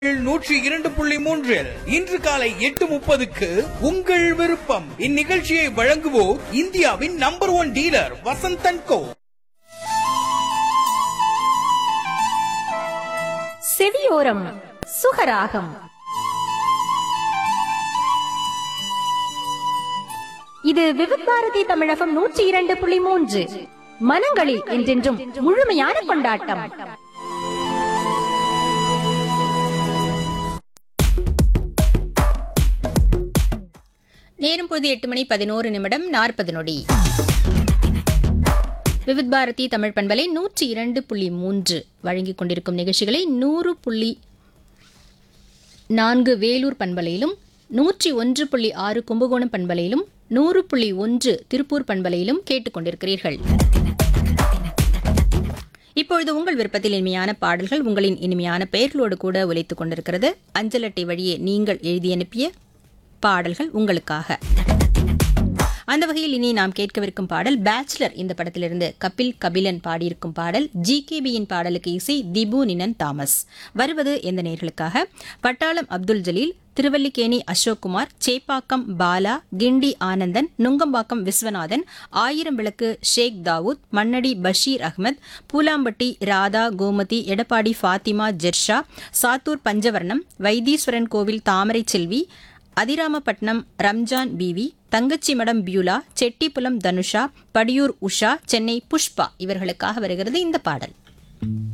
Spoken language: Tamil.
நூற்றி இரண்டு புள்ளி மூன்றில் இன்று காலை எட்டு முப்பதுக்கு உங்கள் விருப்பம் இந்நிகழ்ச்சியை வழங்குவோர் இந்தியாவின் நம்பர் ஒன் டீலர் வசந்தன் கோ செவியோரம் சுகராகம் இது விவித் பாரதி தமிழகம் நூற்றி இரண்டு புள்ளி மூன்று மனங்களில் என்றென்றும் முழுமையான கொண்டாட்டம் நேரம் பொழுது எட்டு மணி பதினோரு நிமிடம் நாற்பது நொடி விவித் பாரதி தமிழ் பண்பலை நூற்றி இரண்டு புள்ளி மூன்று வழங்கிக் கொண்டிருக்கும் நிகழ்ச்சிகளை நூறு புள்ளி நான்கு வேலூர் பண்பலையிலும் நூற்றி ஒன்று புள்ளி ஆறு கும்பகோணம் பண்பலையிலும் நூறு புள்ளி ஒன்று திருப்பூர் பண்பலையிலும் கேட்டுக்கொண்டிருக்கிறீர்கள் இப்பொழுது உங்கள் விருப்பத்தில் இனிமையான பாடல்கள் உங்களின் இனிமையான பெயர்களோடு கூட ஒலித்துக் கொண்டிருக்கிறது அஞ்சல் அட்டை வழியே நீங்கள் எழுதி அனுப்பிய பாடல்கள் உங்களுக்காக அந்த வகையில் இனி நாம் கேட்கவிருக்கும் பாடல் பேச்சுலர் இந்த படத்திலிருந்து கபில் கபிலன் பாடியிருக்கும் பாடல் ஜிகேபியின் பாடலுக்கு இசை திபு நினன் தாமஸ் வருவது எந்த நேர்களுக்காக பட்டாளம் அப்துல் ஜலீல் திருவல்லிக்கேணி அசோக்குமார் சேப்பாக்கம் பாலா கிண்டி ஆனந்தன் நுங்கம்பாக்கம் விஸ்வநாதன் ஆயிரம் விளக்கு ஷேக் தாவூத் மண்ணடி பஷீர் அகமத் பூலாம்பட்டி ராதா கோமதி எடப்பாடி ஃபாத்திமா ஜெர்ஷா சாத்தூர் பஞ்சவர்ணம் வைத்தீஸ்வரன் கோவில் தாமரை செல்வி அதிராமப்பட்டினம் ரம்ஜான் பிவி தங்கச்சிமடம் பியூலா செட்டிப்புலம் தனுஷா படியூர் உஷா சென்னை புஷ்பா இவர்களுக்காக வருகிறது இந்த பாடல்